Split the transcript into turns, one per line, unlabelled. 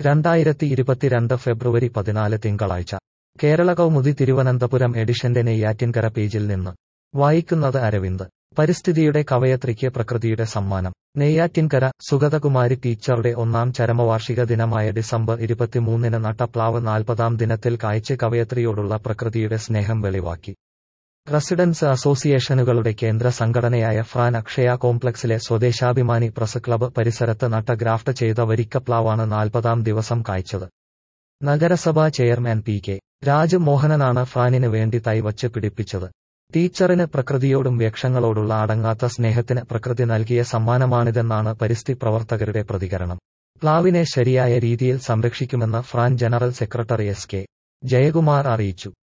രണ്ടായിരത്തി ഇരുപത്തിരണ്ട് ഫെബ്രുവരി പതിനാല് തിങ്കളാഴ്ച കേരള കൗമുദി തിരുവനന്തപുരം എഡിഷന്റെ നെയ്യാറ്റിൻകര പേജിൽ നിന്ന് വായിക്കുന്നത് അരവിന്ദ് പരിസ്ഥിതിയുടെ കവയത്രിക്ക് പ്രകൃതിയുടെ സമ്മാനം നെയ്യാറ്റിൻകര സുഗതകുമാരി ടീച്ചറുടെ ഒന്നാം ചരമവാർഷിക ദിനമായ ഡിസംബർ ഇരുപത്തിമൂന്നിന് നട്ടപ്ലാവ് നാൽപ്പതാം ദിനത്തിൽ കായ്ച്ച് കവയത്രിയോടുള്ള പ്രകൃതിയുടെ സ്നേഹം വെളിവാക്കി റെസിഡൻസ് അസോസിയേഷനുകളുടെ കേന്ദ്ര സംഘടനയായ ഫ്രാൻ അക്ഷയ കോംപ്ലക്സിലെ സ്വദേശാഭിമാനി പ്രസ് ക്ലബ്ബ് പരിസരത്ത് നട്ട ഗ്രാഫ്റ്റ് ചെയ്ത വരിക്കപ്ലാവാണ് നാൽപ്പതാം ദിവസം കായ്ച്ചത് നഗരസഭാ ചെയർമാൻ പി കെ രാജ് മോഹനനാണ് ഫ്രാനിന് വേണ്ടി തൈവച്ച് പിടിപ്പിച്ചത് ടീച്ചറിന് പ്രകൃതിയോടും വ്യക്ഷങ്ങളോടുള്ള അടങ്ങാത്ത സ്നേഹത്തിന് പ്രകൃതി നൽകിയ സമ്മാനമാണിതെന്നാണ് പരിസ്ഥിതി പ്രവർത്തകരുടെ പ്രതികരണം പ്ലാവിനെ ശരിയായ രീതിയിൽ സംരക്ഷിക്കുമെന്ന് FRAN general secretary S K Jayakumar അറിയിച്ചു